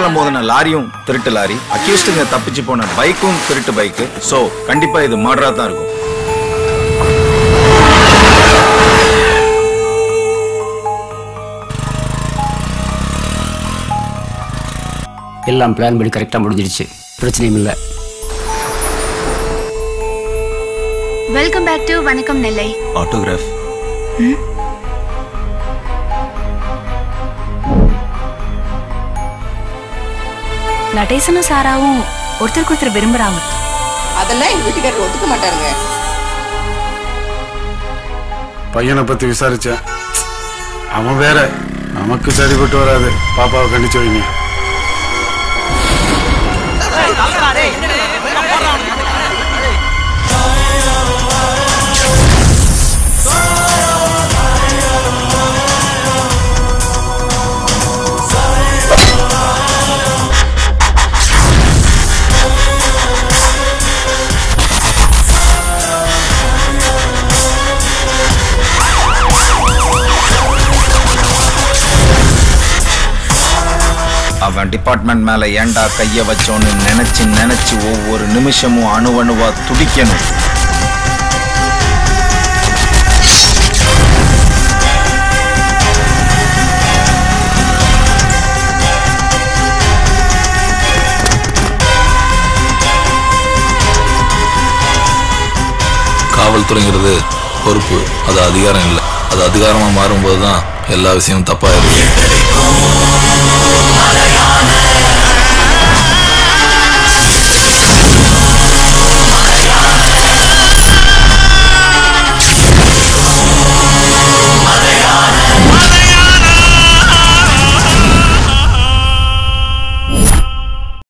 கார்ல மோதின லாரியும் திருட்டு லாரி அக்யூஸ்டுங்க தப்பிச்சு போன பைக்கும் திருட்டு பைக்கு சோ கண்டிப்பா இது மர்டரா தான் இருக்கும் எல்லாம் பிளான் படி கரெக்டாக முடிஞ்சிடுச்சு பிரச்சனையும் இல்லை வெல்கம் பேக் டு வணக்கம் நெல்லை ஆட்டோகிராஃப் நடேசனும் சாராவும் ஒருத்தருக்கு ஒருத்தர் விரும்புறாங்க அதெல்லாம் எங்க வீட்டுக்காரர் ஒத்துக்க மாட்டாருங்க பையனை பத்தி விசாரிச்சேன் அவன் வேற நமக்கு சரிப்பட்டு வராது பாப்பாவை கண்டிச்சு வைங்க அவன் டிபார்ட்மெண்ட் மேல ஏன்டா கைய வச்சோன்னு நினைச்சு நினைச்சு ஒவ்வொரு நிமிஷமும் அணுவணுவா துடிக்கணும் காவல்துறைங்கிறது பொறுப்பு அது அதிகாரம் இல்லை அது அதிகாரமா மாறும்போது தான் எல்லா விஷயமும் தப்பா இருக்கு